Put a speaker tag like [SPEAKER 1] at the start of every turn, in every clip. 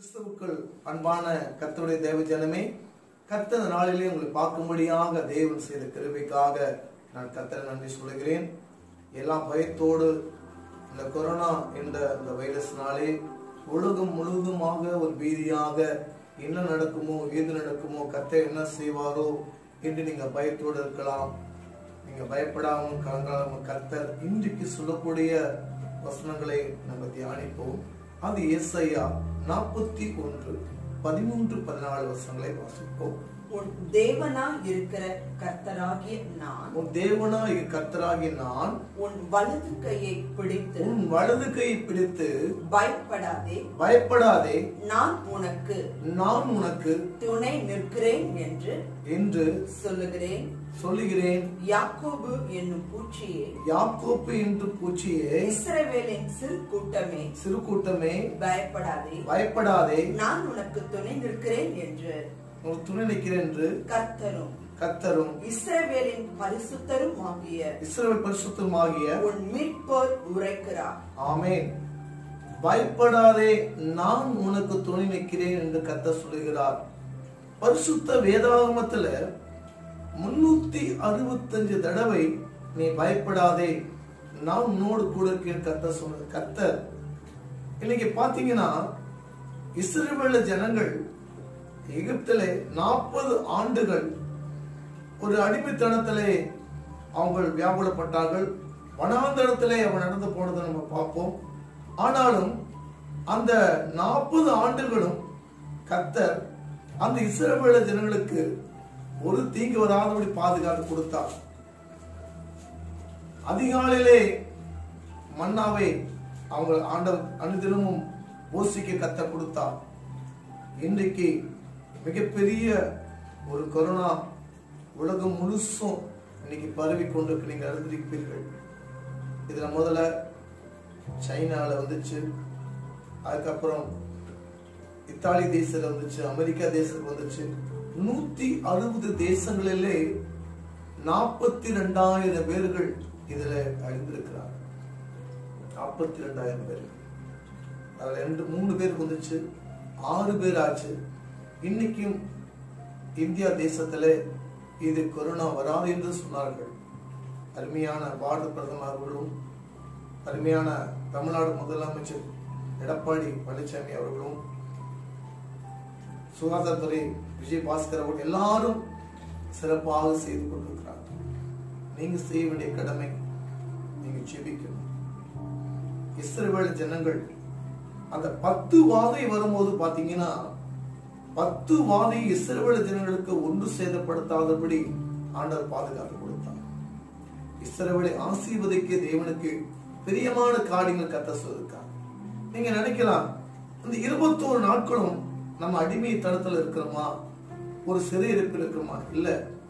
[SPEAKER 1] கிறிஸ்துவுக்குள் அன்பான கர்த்தருடைய தேவ ஜனமே கர்த்தர் இந்த நாளிலே உங்களை பார்க்கும்படியாக தேவன் செய்த கிருபைக்காக நான் கர்த்தரை நன்றி சொல்கிறேன் எல்லாம் பயத்தோடு இந்த கொரோனா என்ற இந்த வைரஸ்னாலே உலகம் முழுவதுமாக ஒரு பீதியாக என்ன நடக்குமோ ஏது நடக்குமோ கர்த்தர் என்ன செய்வாரோ என்று நீங்க பயத்தோடு இருக்கலாம் நீங்க பயப்படாமல் கலங்காமல் கர்த்தர் இன்றைக்கு சொல்லக்கூடிய வசனங்களை நம்ம தியானிப்போம் அது ஏசாயா நாற்பத்தி ஒன்று பதிமூன்று பதினாலு வசனங்களை வாசிப்போம்
[SPEAKER 2] உன் தேவனாய் இருக்கிற கர்த்தராகிய நான்
[SPEAKER 1] உன் தேவனாய் கர்த்தராகி நான்
[SPEAKER 2] உன் வலது கையை பிடித்து
[SPEAKER 1] உன் வலது கையை பிடித்து
[SPEAKER 2] பயப்படாதே
[SPEAKER 1] பயப்படாதே
[SPEAKER 2] நான் உனக்கு
[SPEAKER 1] நான் உனக்கு
[SPEAKER 2] துணை நிற்கிறேன் என்று
[SPEAKER 1] என்று
[SPEAKER 2] சொல்லுகிறேன்
[SPEAKER 1] சொல்லுகிறேன்
[SPEAKER 2] யாக்கோபு என்னும் பூச்சியே
[SPEAKER 1] யாக்கோப்பு என்று பூச்சியே
[SPEAKER 2] இஸ்ரவேலின் சிறு கூட்டமே
[SPEAKER 1] சிறு கூட்டமே
[SPEAKER 2] பயப்படாதே
[SPEAKER 1] பயப்படாதே
[SPEAKER 2] நான் உனக்கு துணை நிற்கிறேன் என்று
[SPEAKER 1] உனக்கு துணை நிற்கிறேன் என்று
[SPEAKER 2] கர்த்தரும்
[SPEAKER 1] கர்த்தரும்
[SPEAKER 2] இஸ்ரவேலின் பரிசுத்தரும் ஆகிய
[SPEAKER 1] இஸ்ரவேல் பரிசுத்தமாகிய
[SPEAKER 2] உன் மீட்போர் உரைக்கிறார்
[SPEAKER 1] ஆமென் பயப்படாதே நான் உனக்கு துணை நிற்கிறேன் என்று கத்த சொல்லுகிறார் பரிசுத்த வேதாகமத்துல முன்னூத்தி அறுபத்தஞ்சு தடவை நீ பயப்படாதே நான் உன்னோடு கூட இருக்கேன் கத்த சொன்னது கத்தர் இன்னைக்கு பாத்தீங்கன்னா இஸ்ரவேல ஜனங்கள் எகிப்திலே நாற்பது ஆண்டுகள் ஒரு அடிமைத்தனத்திலே அவங்க வியாகுலப்பட்டார்கள் வனாந்தரத்திலே அவன் நடந்து போனதை நம்ம பார்ப்போம் ஆனாலும் அந்த நாற்பது ஆண்டுகளும் கர்த்தர் அந்த இஸ்ரவேல ஜனங்களுக்கு ஒரு தீங்கு வராதபடி பாதுகாத்து கொடுத்தார் அதிகாலையிலே மன்னாவை அவங்க ஆண்ட அனுதினமும் போசிக்க கத்த கொடுத்தார் இன்றைக்கு மிகப்பெரிய ஒரு கொரோனா உலகம் முழுசும் இன்னைக்கு பரவி கொண்டிருக்கு நீங்க அறிந்திருப்பீர்கள் இதுல முதல்ல சைனால வந்துச்சு அதுக்கப்புறம் இத்தாலி தேசத்துல வந்துச்சு அமெரிக்கா தேசத்துல வந்துச்சு நூத்தி அறுபது தேசங்களிலே நாற்பத்தி ரெண்டாயிரம் பேர்கள் இதுல அழிந்திருக்கிறார் நாற்பத்தி ரெண்டாயிரம் பேர் அதுல ரெண்டு மூணு பேருக்கு வந்துச்சு ஆறு பேர் ஆச்சு இன்னைக்கும் இந்தியா தேசத்துல இது கொரோனா வராது என்று சொன்னார்கள் அருமையான பாரத பிரதமர் அவர்களும் அருமையான தமிழ்நாடு முதலமைச்சர் எடப்பாடி பழனிசாமி அவர்களும் சுகாதாரத்துறை விஜய் பாஸ்கர் அவர்கள் எல்லாரும் சிறப்பாக செய்து கொண்டிருக்கிறார் நீங்க செய்ய வேண்டிய கடமை நீங்க ஜெபிக்கணும் இஸ்ரவேல் ஜனங்கள் அந்த பத்து வாதை வரும்போது பாத்தீங்கன்னா பத்து வாதை இஸ்ரவேல் ஜனங்களுக்கு ஒன்று சேதப்படுத்தாதபடி ஆண்டவர் பாதுகாத்து கொடுத்தார் இஸ்ரவேலை ஆசீர்வதிக்க தேவனுக்கு பிரியமான காரியங்கள் கத்த சொல்லிருக்கார் நீங்க நினைக்கலாம் இந்த இருபத்தோரு நாட்களும் நம்ம அடிமை தளத்துல இருக்கிறோமா ஒரு சிறையிருப்பில் இருக்கிறோமா இல்ல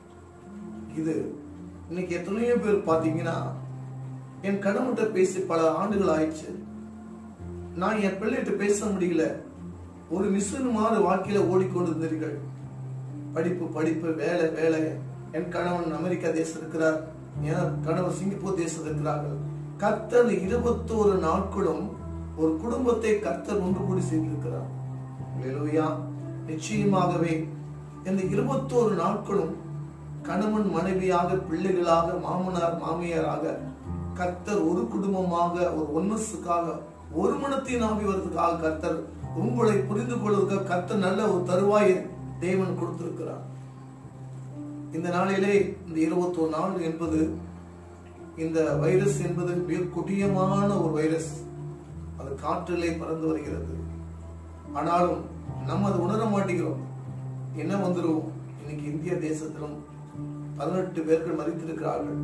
[SPEAKER 1] இது இன்னைக்கு எத்தனையோ பேர் பாத்தீங்கன்னா என் கணவன்கிட்ட பேசி பல ஆண்டுகள் ஆயிடுச்சு நான் என் பிள்ளைகிட்ட பேச முடியல ஒரு மிஷின் மாதிரி வாழ்க்கையில ஓடிக்கொண்டிருந்தீர்கள் படிப்பு படிப்பு வேலை வேலை என் கணவன் அமெரிக்கா தேசம் இருக்கிறார் என் கணவர் சிங்கப்பூர் தேசம் இருக்கிறார்கள் கர்த்தர் இருபத்தோரு நாட்களும் ஒரு குடும்பத்தை கர்த்தர் ஒன்று கூடி செய்திருக்கிறார் அல்லேலூயா நிச்சயமாகவே இந்த இருபத்தோரு நாட்களும் கணவன் மனைவியாக பிள்ளைகளாக மாமனார் மாமியாராக கர்த்தர் ஒரு குடும்பமாக ஒரு ஒன்னஸுக்காக ஒரு மனத்தின் ஆவி வருவதற்காக கர்த்தர் உங்களை புரிந்து கொள்வதற்காக கர்த்தர் நல்ல ஒரு தருவாயை தேவன் கொடுத்திருக்கிறார் இந்த நாளிலே இந்த இருபத்தோரு நாள் என்பது இந்த வைரஸ் என்பது மிக கொடியமான ஒரு வைரஸ் அது காற்றிலே பறந்து வருகிறது ஆனாலும் நம்ம அதை உணர மாட்டேங்கிறோம் என்ன வந்துரும் இன்னைக்கு இந்திய தேசத்திலும் பதினெட்டு பேர்கள் மறித்திருக்கிறார்கள்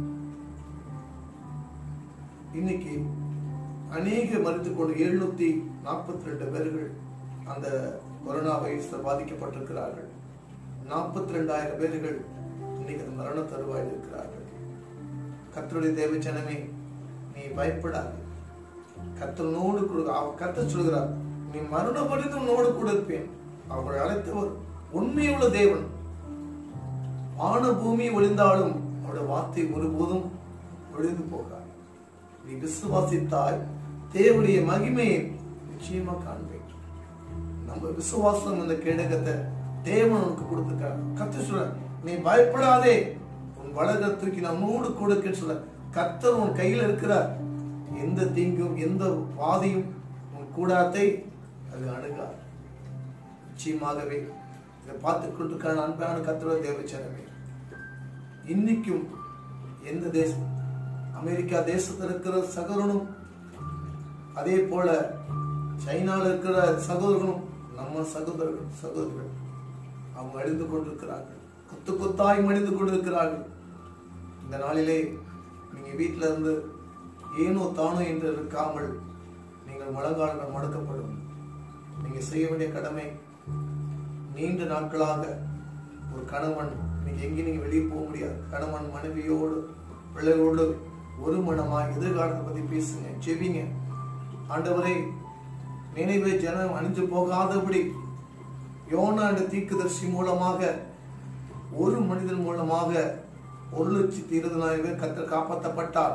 [SPEAKER 1] இன்னைக்கு அநேக மறித்துக் கொண்டு எழுநூத்தி நாற்பத்தி ரெண்டு பேர்கள் அந்த கொரோனா வைரஸ்ல பாதிக்கப்பட்டிருக்கிறார்கள் நாற்பத்தி ரெண்டாயிரம் பேர்கள் இன்னைக்கு அந்த மரண தருவாயில் இருக்கிறார்கள் கத்தருடைய தேவச்சனமே நீ பயப்படாது கத்தனோடு கூட அவர் கத்த சொல்கிறார் நீ மரணம் படித்து உன்னோடு கூட இருப்பேன் அவரை அழைத்தவர் உண்மையுள்ள தேவன் வான பூமி ஒளிந்தாலும் அவருடைய வார்த்தை ஒருபோதும் ஒளிந்து போகாது நீ விசுவாசித்தாய் தேவனுடைய மகிமையை நிச்சயமா காண்பேன் நம்ம விசுவாசம் என்ற கேடகத்தை தேவன் உனக்கு கொடுத்துருக்கார் கத்து சொல்ற நீ பயப்படாதே உன் வலதை தூக்கி நான் நூடு கொடுக்க சொல்ல கத்தர் உன் கையில் இருக்கிறார் எந்த தீங்கும் எந்த பாதையும் உன் கூடாத்தை அது அணுகார் நிச்சயமாகவே இதை பார்த்து கொண்டிருக்கான அன்பான கத்தோட தேவச்சனமே இன்னைக்கும் எந்த தேசம் அமெரிக்கா தேசத்தில் இருக்கிற சகோதரனும் அதே போல சைனால இருக்கிற சகோதரனும் நம்ம சகோதரர்கள் சகோதரர்கள் அவங்க அழிந்து கொண்டிருக்கிறார்கள் குத்து குத்தாய் மடிந்து கொண்டிருக்கிறார்கள் இந்த நாளிலே நீங்க வீட்டில இருந்து ஏனோ தானோ என்று இருக்காமல் நீங்கள் முழங்கால்கள் மடக்கப்படும் நீங்க செய்ய வேண்டிய கடமை நீண்ட நாட்களாக ஒரு கணவன் இன்னைக்கு எங்கேயும் நீங்க வெளியே போக முடியாது கணவன் மனைவியோடு பிள்ளைகளோடு ஒரு மனமாய் எதிர்காலத்தை பத்தி பேசுங்க செவிங்க ஆண்டவரே நினைவே ஜனம் அணிஞ்சு போகாதபடி யோனா என்ற தீக்குதர்சி மூலமாக ஒரு மனிதன் மூலமாக ஒரு லட்சத்தி இருபதாயிரம் பேர் கத்த காப்பாற்றப்பட்டார்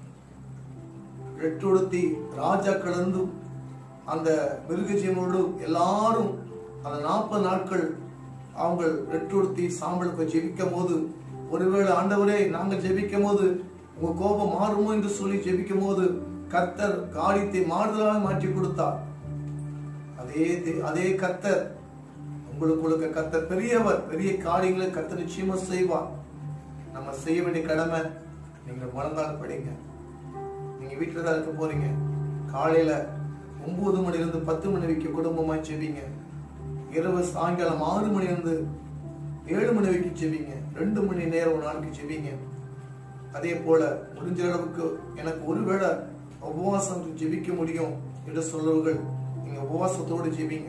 [SPEAKER 1] ரெட்டொடுத்தி ராஜா கலந்து அந்த மிருகஜீவனோடு எல்லாரும் அந்த நாற்பது நாட்கள் அவங்க ரெட்டொடுத்தி சாம்பலுக்கு ஜெபிக்கும் போது ஒருவேளை ஆண்டவரே நாங்க ஜெபிக்கும் போது உங்க கோபம் மாறுமோ என்று சொல்லி ஜெபிக்கும் போது கர்த்தர் காரியத்தை மாறுதலாக மாற்றி கொடுத்தார் அதே தே- அதே கர்த்தர் உங்களுக்கு கொடுக்க கர்த்தர் பெரியவர் பெரிய காரியங்களை கர்த்தர் நிச்சயமா செய்வார் நம்ம செய்ய வேண்டிய கடமை நீங்க முழங்கால் படிங்க நீங்க வீட்டுல தான் இருக்க போறீங்க காலையில ஒன்பது மணில இருந்து பத்து மணி வரைக்கும் குடும்பமா செவிங்க இரவு சாயங்காலம் ஆறு மணி இருந்து ஏழு மணி வரைக்கும் செவிங்க ரெண்டு மணி நேரம் ஒரு நாளைக்கு செவிங்க அதே போல முடிஞ்ச அளவுக்கு எனக்கு ஒருவேளை உபவாசம் ஜெபிக்க முடியும் என்று சொல்றவர்கள் நீங்க உபவாசத்தோடு ஜெபிங்க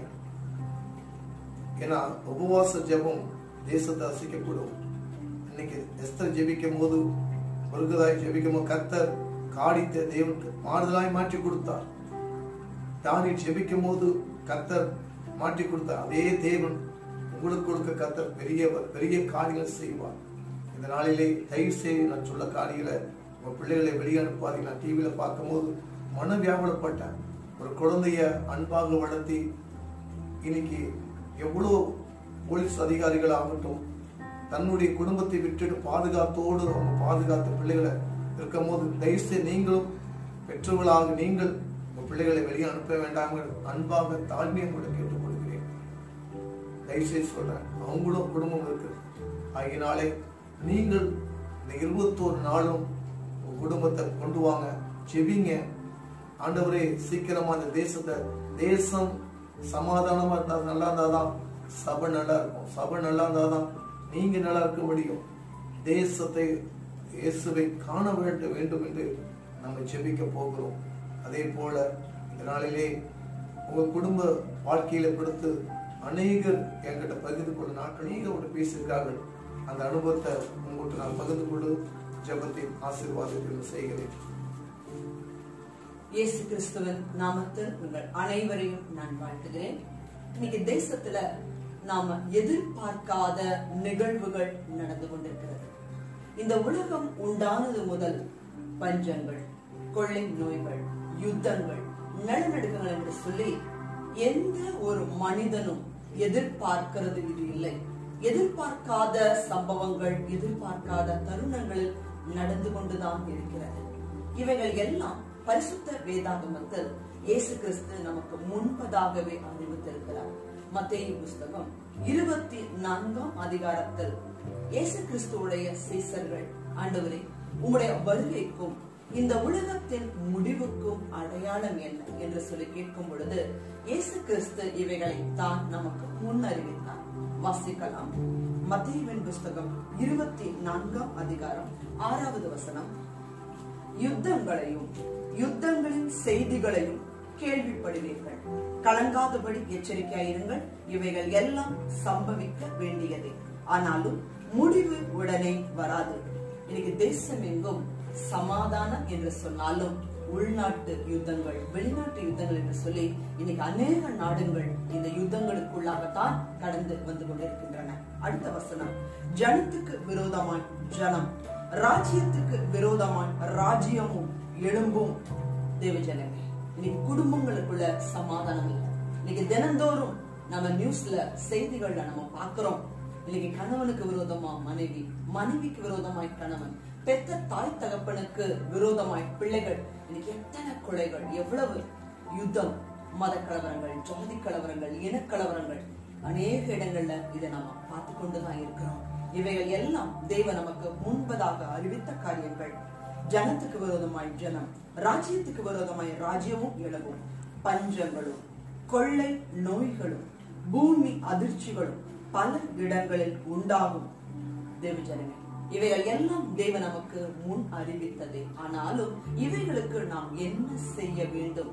[SPEAKER 1] ஏன்னா உபவாச ஜெபம் தேசத்தை அசைக்கக்கூடும் இன்னைக்கு எஸ்தர் ஜெபிக்கும் போது முருகதாய் ஜெபிக்கும் போது கர்த்தர் காடித்த தேவனுக்கு மாறுதலாய் மாற்றி கொடுத்தார் தானி ஜெபிக்கும் போது கர்த்தர் மாற்றி கொடுத்தார் அதே தேவன் உங்களுக்கு கொடுக்க கர்த்தர் பெரியவர் பெரிய காரியங்களை செய்வார் இந்த நாளிலே தயவு செய்து நான் சொல்ல காரியங்களை உங்க பிள்ளைகளை வெளியே அனுப்பாதீங்க நான் டிவியில பார்க்கும்போது மன வியாபலப்பட்டேன் ஒரு குழந்தைய அன்பாக வளர்த்தி இன்னைக்கு எவ்வளோ போலீஸ் அதிகாரிகள் ஆகட்டும் தன்னுடைய குடும்பத்தை விட்டுட்டு பாதுகாத்தோடு அவங்க பாதுகாத்த பிள்ளைகளை இருக்கும்போது தயவுசெய்து நீங்களும் பெற்றோர்களாக நீங்கள் உங்க பிள்ளைகளை வெளியே அனுப்ப வேண்டாம் என்று அன்பாக தாழ்மையை கூட கேட்டுக் கொடுக்கிறேன் தயவுசெய்து சொல்றேன் அவங்களும் குடும்பம் இருக்கு ஆகினாலே நீங்கள் இந்த இருபத்தோரு நாளும் உங்க குடும்பத்தை கொண்டு வாங்க செவிங்க ஆண்டவரே சீக்கிரமா அந்த தேசத்தை தேசம் சமாதானமா இருந்தா நல்லா இருந்தாதான் சபை நல்லா இருக்கும் சபை நல்லா இருந்தாதான் நீங்க நல்லா இருக்க முடியும் தேசத்தை இயேசுவை காண வேண்டும் வேண்டும் என்று நம்ம ஜெபிக்க போகிறோம் அதே போல இந்த நாளிலே உங்க குடும்ப வாழ்க்கையில கொடுத்து அநேகர் என்கிட்ட பகிர்ந்து கொள்ள நாட்கள் நீங்க கூட பேசியிருக்கார்கள் அந்த அனுபவத்தை உங்கள்கிட்ட நான் பகிர்ந்து கொண்டு ஜெபத்தின் ஆசீர்வாதத்தில் செய்கிறேன்
[SPEAKER 2] இயேசு கிறிஸ்துவின் நாமத்தில் உங்கள் அனைவரையும் நான் வாழ்த்துகிறேன் இன்னைக்கு தேசத்துல நாம எதிர்பார்க்காத நிகழ்வுகள் நடந்து கொண்டிருக்கிறது இந்த உலகம் உண்டானது முதல் பஞ்சங்கள் கொள்ளை நோய்கள் யுத்தங்கள் நிலநடுக்கங்கள் என்று சொல்லி எந்த ஒரு மனிதனும் எதிர்பார்க்கிறது இது இல்லை எதிர்பார்க்காத சம்பவங்கள் எதிர்பார்க்காத தருணங்களில் நடந்து கொண்டுதான் இருக்கிறது இவைகள் எல்லாம் பரிசுத்த வேதாகமத்தில் இயேசு கிறிஸ்து நமக்கு முன்பதாகவே அறிவித்திருக்கிறார் மத்தேயு புஸ்தகம் இருபத்தி நான்காம் அதிகாரத்தில் இயேசு கிறிஸ்துவுடைய சீசர்கள் ஆண்டவரே உம்முடைய வருகைக்கும் இந்த உலகத்தின் முடிவுக்கும் அடையாளம் என்ன என்று சொல்லி கேட்கும் பொழுது இயேசு கிறிஸ்து இவைகளை தான் நமக்கு முன்னறிவித்தார் வாசிக்கலாம் மத்தேயுவின் புஸ்தகம் இருபத்தி நான்காம் அதிகாரம் ஆறாவது வசனம் யுத்தங்களையும் யுத்தங்களின் செய்திகளையும் கேள்விப்படுவீர்கள் கலங்காதபடி எச்சரிக்கையாயிருங்கள் இவைகள் எல்லாம் சம்பவிக்க வேண்டியதே ஆனாலும் முடிவு உடனே வராது இன்னைக்கு தேசம் எங்கும் சமாதானம் என்று சொன்னாலும் உள்நாட்டு யுத்தங்கள் வெளிநாட்டு யுத்தங்கள் என்று சொல்லி இன்னைக்கு அநேக நாடுகள் இந்த யுத்தங்களுக்குள்ளாகத்தான் கடந்து வந்து கொண்டிருக்கின்றன அடுத்த வசனம் ஜனத்துக்கு விரோதமாய் ஜனம் ராஜ்யத்துக்கு விரோதமாய் ராஜ்யமும் எழும்பும் தேவஜனமே இன்னைக்கு குடும்பங்களுக்குள்ள சமாதானம் இல்லை இன்னைக்கு தினந்தோறும் நம்ம நியூஸ்ல செய்திகள்ல நம்ம பார்க்கிறோம் இன்னைக்கு கணவனுக்கு விரோதமா மனைவி மனைவிக்கு விரோதமாய் கணவன் பெத்த தாய் தகப்பனுக்கு விரோதமாய் பிள்ளைகள் இன்னைக்கு எத்தனை கொலைகள் எவ்வளவு யுத்தம் மத கலவரங்கள் ஜாதி கலவரங்கள் இனக்கலவரங்கள் அநேக இடங்கள்ல இதை நாம பார்த்து கொண்டுதான் இருக்கிறோம் இவைகள் எல்லாம் தேவ நமக்கு முன்பதாக அறிவித்த காரியங்கள் ஜனத்துக்கு விரோதமாய் ஜனம் ராஜ்யத்துக்கு விரோதமாய் ராஜ்யமும் இழவும் பஞ்சங்களும் கொள்ளை நோய்களும் பூமி அதிர்ச்சிகளும் பல இடங்களில் உண்டாகும் தேவஜனமே இவைகள் எல்லாம் தேவ நமக்கு முன் அறிவித்ததே ஆனாலும் இவைகளுக்கு நாம் என்ன செய்ய வேண்டும்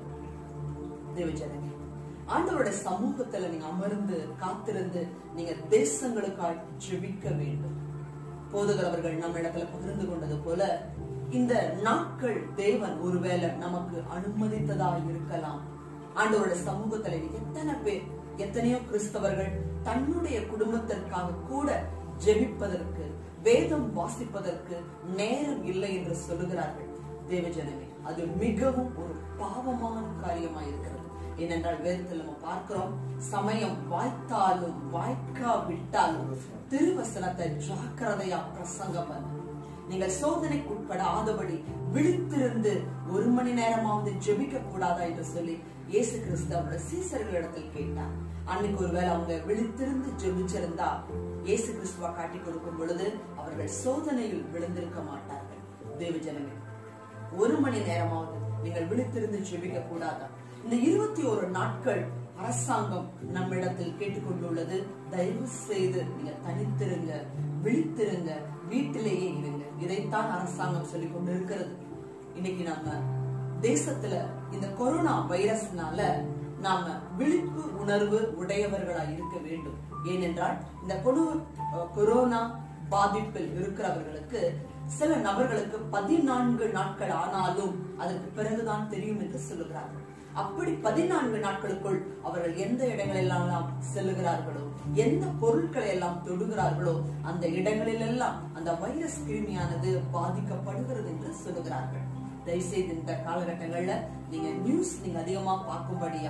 [SPEAKER 2] தேவஜனமே ஆண்டவருடைய சமூகத்துல நீங்க அமர்ந்து காத்திருந்து நீங்க தேசங்களுக்காய் ஜெபிக்க வேண்டும் போதுகர் அவர்கள் நம்ம இடத்துல பகிர்ந்து கொண்டது போல இந்த நாட்கள் தேவன் ஒருவேளை நமக்கு அனுமதித்ததா இருக்கலாம் ஆண்டவருடைய சமூகத்துல இன்னைக்கு எத்தனை பேர் எத்தனையோ கிறிஸ்தவர்கள் தன்னுடைய குடும்பத்திற்காக கூட ஜெபிப்பதற்கு வேதம் வாசிப்பதற்கு நேரம் இல்லை என்று சொல்லுகிறார்கள் தேவஜனமே அது மிகவும் ஒரு பாவமான காரியமா இருக்கிறது ஏனென்றால் வேதத்தில் நம்ம பார்க்கிறோம் சமயம் வாய்த்தாலும் வாய்க்கா விட்டாலும் திருவசனத்தை ஜாக்கிரதையா பிரசங்கம் பண்ண நீங்கள் சோதனைக்கு உட்படாதபடி விழித்திருந்து ஒரு மணி நேரமாவது ஜெபிக்க கூடாதா என்று சொல்லி இயேசு கிறிஸ்து அவருடைய சீசர்களிடத்தில் கேட்டார் அன்னைக்கு ஒருவேளை அவங்க விழித்திருந்து ஜெபிச்சிருந்தா இயேசு கிறிஸ்துவா காட்டி கொடுக்கும் பொழுது அவர்கள் சோதனையில் விழுந்திருக்க மாட்டார்கள் தேவ ஜனமே ஒரு மணி நேரமாவது நீங்கள் விழித்திருந்து ஜெபிக்க கூடாதா இந்த இருபத்தி ஒரு நாட்கள் அரசாங்கம் நம்மிடத்தில் கேட்டுக்கொண்டுள்ளது தயவு செய்து நீங்க தனித்திருங்க விழித்திருங்க வீட்டிலேயே இருங்க இதைத்தான் அரசாங்கம் சொல்லிக் கொண்டு இருக்கிறது இன்னைக்கு நம்ம தேசத்துல இந்த கொரோனா வைரஸ்னால நாம விழிப்பு உணர்வு உடையவர்களா இருக்க வேண்டும் ஏனென்றால் இந்த கொடு- அஹ் கொரோனா பாதிப்பில் இருக்கிறவர்களுக்கு சில நபர்களுக்கு பதினான்கு நாட்கள் ஆனாலும் அதற்கு பிறகுதான் தெரியும் என்று சொல்லுகிறார்கள் அப்படி பதினான்கு நாட்களுக்குள் அவர்கள் எந்த இடங்களெல்லாம் செல்லுகிறார்களோ எந்த பொருட்களை எல்லாம் தொடுகிறார்களோ அந்த இடங்களிலெல்லாம் அந்த வைரஸ் கிருமியானது பாதிக்கப்படுகிறது என்று சொல்லுகிறார்கள் தயவுசெய்து இந்த காலகட்டங்கள்ல நீங்க நியூஸ் நீங்க அதிகமா பார்க்கும்படியா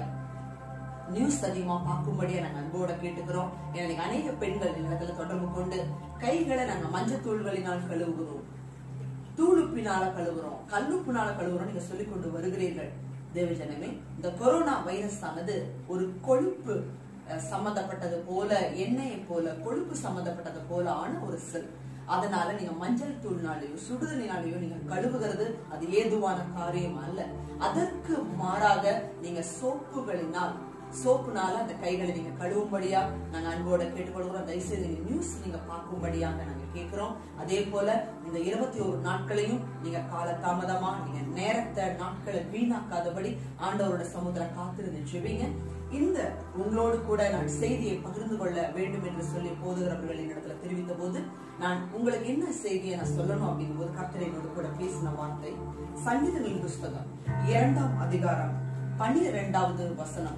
[SPEAKER 2] நியூஸ் அதிகமா பார்க்கும்படியா நாங்க அன்போட கேட்டுக்கிறோம் ஏன்னா இன்னைக்கு அநேக பெண்கள் இடத்துல தொடர்பு கொண்டு கைகளை நாங்க மஞ்சத்தூள்களினால் கழுவுகிறோம் தூளுப்பினால கழுவுறோம் கல்லுப்பினால கழுவுறோம் நீங்க சொல்லிக் கொண்டு வருகிறீர்கள் தேவஜனமே இந்த கொரோனா வைரஸ் ஆனது ஒரு கொழுப்பு அஹ், சம்பந்தப்பட்டது போல எண்ணெயை போல கொழுப்பு சம்பந்தப்பட்டது போல ஆன ஒரு செல் அதனால நீங்க மஞ்சள் தூள்னாலேயோ சுடுதலினாலேயோ நீங்க கழுவுகிறது அது ஏதுவான காரியம் அல்ல அதற்கு மாறாக நீங்க சோப்புகளினால் சோப்புனால அந்த கைகளை நீங்க கழுவும்படியா நாங்க அன்போட கேட்டுக்கொள்கிறோம் தயவுசெய்து நீங்க நியூஸ் நீங்க பார்க்கும்படியாக நாங்க கேட்கிறோம் அதே போல இந்த இருபத்தி ஒரு நாட்களையும் நீங்க கால தாமதமா நீங்க நேரத்தை நாட்களை வீணாக்காதபடி ஆண்டவரோட சமுதிர காத்திருந்து ஜெபிங்க இந்த உங்களோடு கூட நான் செய்தியை பகிர்ந்து கொள்ள வேண்டும் என்று சொல்லி போதுகிறவர்கள் என்னிடத்துல தெரிவித்த போது நான் உங்களுக்கு என்ன செய்தியை நான் சொல்லணும் அப்படிங்கும் போது கர்த்தர் என்னோடு கூட பேசின வார்த்தை சங்கீதங்களின் புஸ்தகம் இரண்டாம் அதிகாரம் பன்னிரெண்டாவது வசனம்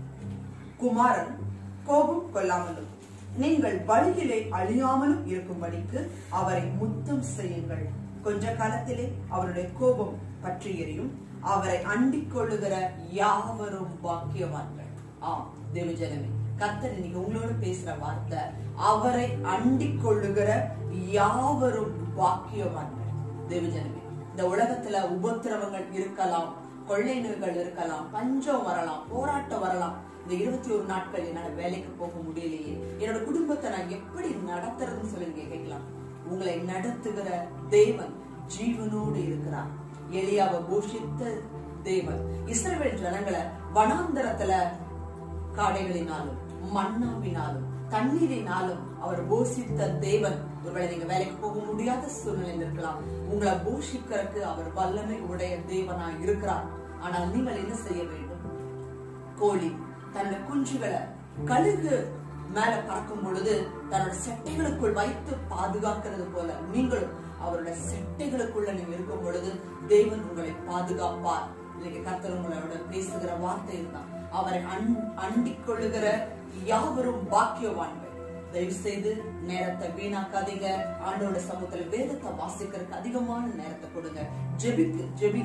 [SPEAKER 2] குமாரன் கோபம் கொள்ளாமலும் நீங்கள் வழியிலே அழியாமலும் இருக்கும்படிக்கு அவரை முத்தம் செய்யுங்கள் கொஞ்ச காலத்திலே அவருடைய கோபம் பற்றி எரியும் அவரை அண்டிக் கொள்ளுகிற யாவரும் பாக்கியவான்கள் ஆம் தேவஜனமே கர்த்தர் இன்னைக்கு உங்களோட பேசுற வார்த்தை அவரை அண்டிக் கொள்ளுகிற யாவரும் பாக்கியவான்கள் தேவஜனமே இந்த உலகத்துல உபத்திரவங்கள் இருக்கலாம் கொள்ளை நோய்கள் இருக்கலாம் பஞ்சம் வரலாம் போராட்டம் வரலாம் இந்த இருபத்தி ஒரு நாட்கள் என்னால வேலைக்கு போக முடியலையே என்னோட குடும்பத்தை நான் எப்படி நடத்துறதுன்னு சொல்லி நீங்க கேட்கலாம் உங்களை நடத்துகிற தேவன் ஜீவனோடு இருக்கிறார் எலியாவை போஷித்த தேவன் இஸ்ரவேல் ஜனங்களை வனாந்தரத்துல காடைகளினாலும் மன்னாவினாலும் தண்ணீரினாலும் அவர் போஷித்த தேவன் ஒருவேளை நீங்க வேலைக்கு போக முடியாத சூழ்நிலையில் இருக்கலாம் உங்களை போஷிக்கிறதுக்கு அவர் வல்லமை உடைய தேவனா இருக்கிறார் ஆனால் நீங்கள் என்ன செய்ய வேண்டும் கோழி தன்னோட குஞ்சுகளை கழுகு மேல பறக்கும் பொழுது தன்னோட செட்டைகளுக்குள் வைத்து பாதுகாக்கிறது போல நீங்களும் அவருடைய செட்டைகளுக்குள்ள நீங்க இருக்கும் பொழுது தேவன் உங்களை பாதுகாப்பார் இன்னைக்கு கர்த்தர் உங்களோட பேசுகிற வார்த்தை இதுதான் அவரை அன்- அண்டிக் கொள்ளுகிற யாவரும் பாக்கியவான்கள் தயவு செய்து நேரத்தை வீணாக்காதீங்க ஆண்டோட சமூகத்துல வேதத்தை வாசிக்கிறதுக்கு அதிகமான நேரத்தை கொடுங்க ஜெபிக்கு ஜெபிங்க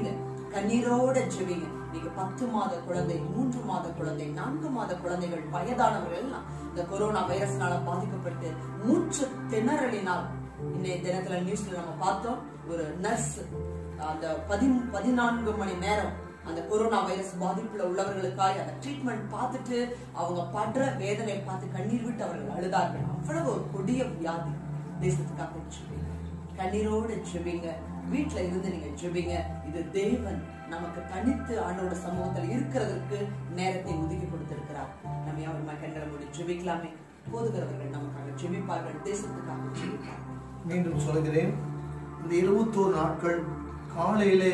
[SPEAKER 2] கண்ணீரோட ஜெபிங்க நீங்க பத்து மாத குழந்தை மூன்று மாத குழந்தை நான்கு மாத குழந்தைகள் வயதானவர்கள் எல்லாம் இந்த கொரோனா வைரஸ்னால பாதிக்கப்பட்டு மூச்சு திணறலினால் இன்னைய தினத்துல நியூஸ்ல நம்ம பார்த்தோம் ஒரு நர்ஸ் அந்த பதி பதினான்கு மணி நேரம் அந்த கொரோனா வைரஸ் பாதிப்புல உள்ளவர்களுக்காய் அந்த ட்ரீட்மெண்ட் பார்த்துட்டு அவங்க படுற வேதனை பார்த்து கண்ணீர் விட்டு அவர்கள் அழுதார்கள் அவ்வளவு ஒரு கொடிய வியாதி தேசத்துக்காக ஜெபிங்க கண்ணீரோட ஜெபிங்க வீட்ல இருந்து நீங்க ஜெபிங்க இது தேவன் நமக்கு தனித்து ஆண்டோட சமூகத்துல இருக்கிறதற்கு நேரத்தை ஒதுக்கி கொடுத்திருக்கிறார் நம்ம அவர் கண்களை மூடி ஜெபிக்கலாமே போதுகிறவர்கள் நமக்காக ஜெபிப்பார்கள் தேசத்துக்காக ஜெபிப்பார்கள்
[SPEAKER 1] மீண்டும் சொல்கிறேன் இந்த இருபத்தோரு நாட்கள் காலையிலே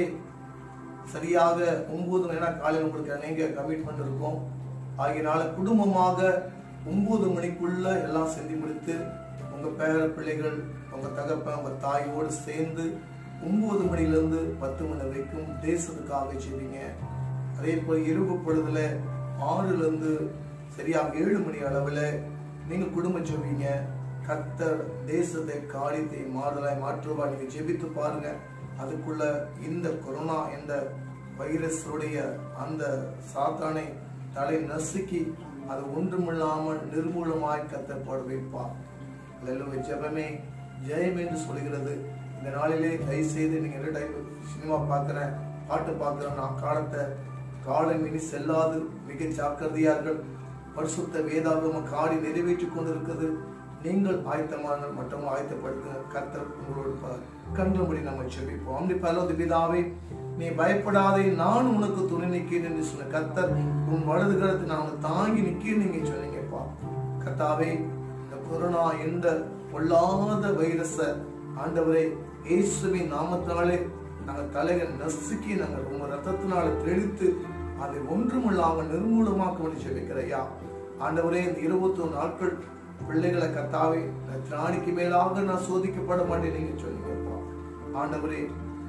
[SPEAKER 1] சரியாக ஒன்பது மணி நேரம் காலையில் உங்களுக்கு அநேக கமிட்மெண்ட் இருக்கும் ஆகியனால குடும்பமாக ஒன்பது மணிக்குள்ள எல்லாம் செஞ்சு முடித்து உங்க பேர பிள்ளைகள் உங்க தகப்பன் உங்க தாயோடு சேர்ந்து ஒன்பது மணிலிருந்து பத்து மணி வரைக்கும் தேசத்துக்காக செய்வீங்க அதே போல இரவு பொழுதுல ஆறுல இருந்து சரியாக ஏழு மணி அளவுல நீங்க குடும்பம் ஜெபிங்க கர்த்தர் தேசத்தை காரியத்தை மாறுதலாய் மாற்றுவா நீங்க ஜெபித்து பாருங்க அதுக்குள்ள இந்த கொரோனா இந்த வைரஸுடைய அந்த சாத்தானை தலை நசுக்கி அது ஒன்றுமில்லாமல் நிர்மூலமாய் கத்தப்பட வைப்பார் அல்லேலூயா ஜெபமே ஜெயம் என்று சொல்கிறது இந்த நாளிலே தயவு செய்து நீங்க என்ன டைம் சினிமா பார்க்குறேன் பாட்டு பார்க்குறேன் நான் காலத்தை காலம் இனி செல்லாது மிக ஜாக்கிரதையார்கள் பரிசுத்த வேதாகம காடி நிறைவேற்றிக் கொண்டிருக்கிறது நீங்கள் ஆயத்தமான மற்றும் ஆயத்தப்படுத்துங்க கர்த்தர் உங்களோடு ப- கண்டபடி நம்ம செபிப்போம் அப்படி பரலோக பிதாவே நீ பயப்படாதே நான் உனக்கு துணை நிற்கிறேன் என்று சொன்ன கர்த்தர் உன் வலது கரத்தை நான் உனக்கு தாங்கி நிற்கிறேன் நீங்க சொன்னீங்கப்பா கர்த்தாவே இந்த கொரோனா என்ற பொல்லாத வைரஸ ஆண்டவரே இயேசுவின் நாமத்தினாலே நாங்கள் தலையை நசுக்கி நாங்கள் உங்க ரத்தத்தினால தெளித்து அதை ஒன்றுமில்லாமல் நிர்மூலமாக்க வேண்டி செபிக்கிறையா ஆண்டவரே இந்த இருபத்தொரு நாட்கள் பிள்ளைகளை கத்தாவே திராணிக்கு மேலாக நான் சோதிக்கப்பட மாட்டேன் நீங்க சொன்னீங்கப்பா ஆண்டவரே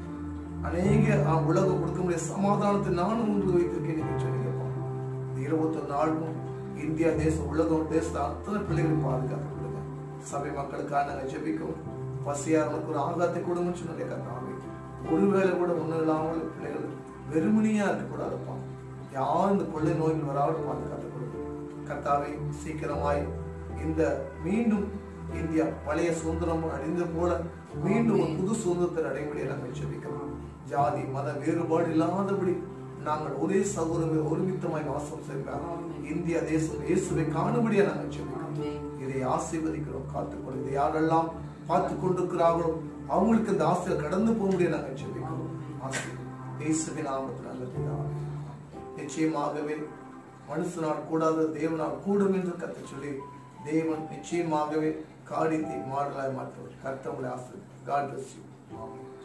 [SPEAKER 1] அநேக ஆ, உலகம் கொடுக்க முடிய சமாதானத்தை நானும் ஒன்று வைத்திருக்கேன் நீங்க சொன்னீங்கப்பா இந்த இருபத்தொரு நாளும் இந்தியா தேசம் உலகம் தேசத்தை அத்தனை பிள்ளைகளை பாதுகாத்து கொடுங்க சபை மக்களுக்காக நாங்கள் ஜெபிக்கும் பசியாரனுக்கு ஒரு ஆகாத்தை கொடுங்கன்னு சொன்னீங்க கத்தாவே ஒருவேளை கூட ஒன்றும் இல்லாமல் பிள்ளைகள் வெறுமனியா இருக்கக்கூடாதுப்பா யாரும் இந்த கொள்ளை நோய்கள் வராமல் பாதுகாத்து கொடுங்க கத்தாவை சீக்கிரமாய் இந்த மீண்டும் இந்தியா பழைய சுதந்திரம் அடைந்த போல மீண்டும் ஒரு புது சுதந்திரத்தை அடைமுடிய நாங்கள் ஜெபிக்கிறோம் ஜாதி மத வேறுபாடு இல்லாதபடி நாங்கள் ஒரே சகோதரமே ஒருமித்தமாய் வாசம் செய்வோம் இந்தியா தேசம் இயேசுவை காணும்படியா நாங்கள் ஜெபிக்கிறோம்
[SPEAKER 2] ஆமென்.
[SPEAKER 1] இதை ஆசீர்வதிக்கிறோம் காத்துக்கொண்டு இதை யாரெல்லாம் பார்த்து கொண்டிருக்கிறார்களோ அவங்களுக்கு இந்த ஆசையை கடந்து போக முடிய நாங்கள் ஜெபிக்கிறோம் ஆசீர்வதி இயேசுவின் நாமத்தில் நல்ல பிதாவே. நிச்சயமாகவே மனுஷனால் கூடாத தேவனால் கூடும் என்று கத்த சொல்லி தேவன் நிச்சயமாகவே காரியத்தை மாடலாய் மாற்றுவார் கர்த்தவங்களை ஆசிரியர் காட் பிளஸ் யூ